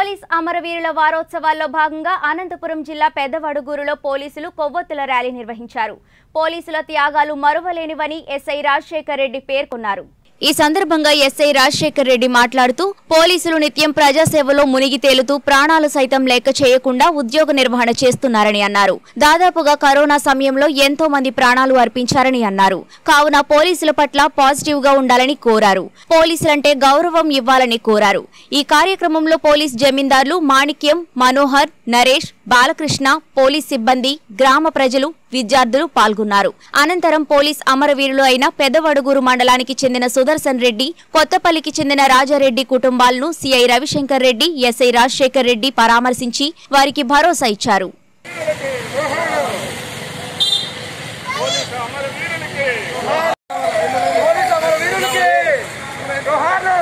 Police అమరవీరుల వారోత్సవాల్లో భాగంగా అనంతపురం జిల్లా పెద్దవడుగూరులో పోలీసులు కొవ్వొత్తుల ర్యాలీ నిర్వహించారు పోలీసుల త్యాగాలు మరువలేనివని ఎస్ఐ రాజశేఖర్ రెడ్డి పేర్కొన్నారు ఈ సందర్భంగా ఎస్ఐ రాజశేఖర్ రెడ్డి మాట్లాడుతూ పోలీసులు నిత్యం ప్రజాసేవలో మునిగి తేలుతూ ప్రాణాలు సైతం లెక్క చేయకుండా ఉద్యోగ నిర్వహణ చేస్తున్నారని అన్నారు దాదాపుగా కరోనా సమయంలో ఎంతో మంది ప్రాణాలు అర్పించారని అన్నారు కావున పోలీసుల పట్ల పాజిటివ్ గా ఉండాలని కోరారు పోలీసులంటే గౌరవం ఇవ్వాలని కోరారు ఈ కార్యక్రమంలో పోలీస్ జమీందార్లు మాణిక్యం మనోహర్ నరేష్ బాలకృష్ణ పోలీస్ సిబ్బంది గ్రామ ప్రజలు విద్యార్థులు పాల్గొన్నారు అనంతరం పోలీస్ అమరవీరులు అయిన పెద్దవడుగూరు మండలానికి చెందిన సుదర్శన్ రెడ్డి కొత్తపల్లికి చెందిన రాజారెడ్డి కుటుంబాలను సిఐ రవిశంకర్ రెడ్డి ఎస్ఐ రాజశేఖర్ రెడ్డి పరామర్శించి వారికి భరోసా ఇచ్చారు పోలీసు అమరవీరులకి పోలీసు అమరవీరులకి జోహార్లు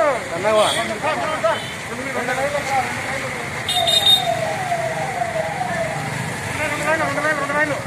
రెండు లైన్లు, రెండు లైన్లు, రెండు లైన్లు.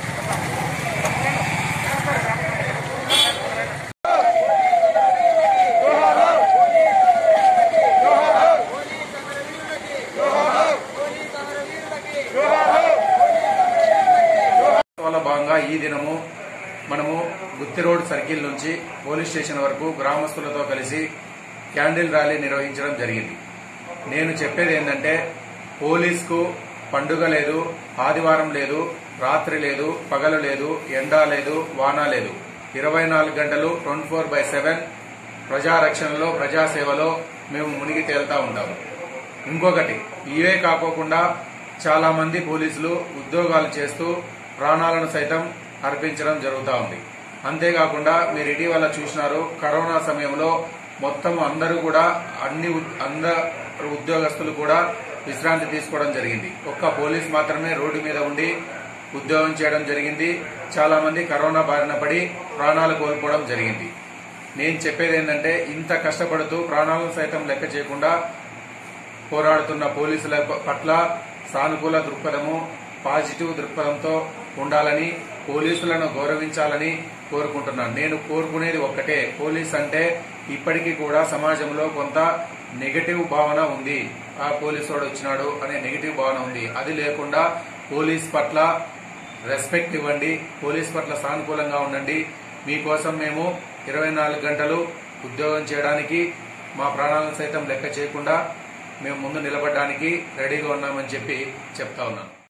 వల్ల భాగంగా ఈ దినము మనము గుత్తి రోడ్ సర్కిల్ నుంచి పోలీస్ స్టేషన్ వరకు గ్రామస్తులతో కలిసి క్యాండిల్ ర్యాలీ నిర్వహించడం జరిగింది నేను చెప్పేది ఏంటంటే పోలీస్కు పండుగ లేదు ఆదివారం లేదు రాత్రి లేదు పగలు లేదు ఎండ లేదు వాన లేదు ఇరవై నాలుగు గంటలు ట్వంటీ ఫోర్ బై సెవెన్ ప్రజారక్షణలో ప్రజాసేవలో మేము మునిగి తేలుతా ఉంటాము ఇంకొకటి ఇవే కాకోకుండా చాలా మంది పోలీసులు ఉద్యోగాలు చేస్తూ ప్రాణాలను సైతం అర్పించడం జరుగుతూ ఉంది అంతేకాకుండా మీరు ఇటీవల చూసినారు కరోనా సమయంలో మొత్తం అందరూ కూడా అన్ని ఉద్- అందరు ఉద్యోగస్తులు కూడా విశ్రాంతి తీసుకోవడం జరిగింది ఒక్క పోలీస్ మాత్రమే రోడ్డు మీద ఉండి ఉద్యోగం చేయడం జరిగింది చాలా మంది కరోనా బారిన పడి ప్రాణాలు కోల్పోవడం జరిగింది నేను చెప్పేది ఏంటంటే ఇంత కష్టపడుతూ ప్రాణాలను సైతం లెక్క చేయకుండా పోరాడుతున్న పోలీసుల పట్ల సానుకూల దృక్పథము పాజిటివ్ దృక్పథంతో ఉండాలని పోలీసులను గౌరవించాలని కోరుకుంటున్నాను నేను కోరుకునేది ఒక్కటే పోలీస్ అంటే ఇప్పటికీ కూడా సమాజంలో కొంత నెగటివ్ భావన ఉంది ఆ పోలీసు వాడు వచ్చినాడు అనే నెగటివ్ భావన ఉంది అది లేకుండా పోలీస్ పట్ల రెస్పెక్ట్ ఇవ్వండి పోలీస్ పట్ల సానుకూలంగా ఉండండి మీకోసం మేము ఇరవై నాలుగు గంటలు ఉద్యోగం చేయడానికి మా ప్రాణాలను సైతం లెక్క చేయకుండా మేము ముందు నిలబడడానికి రెడీగా ఉన్నామని చెప్పి చెప్తా ఉన్నాను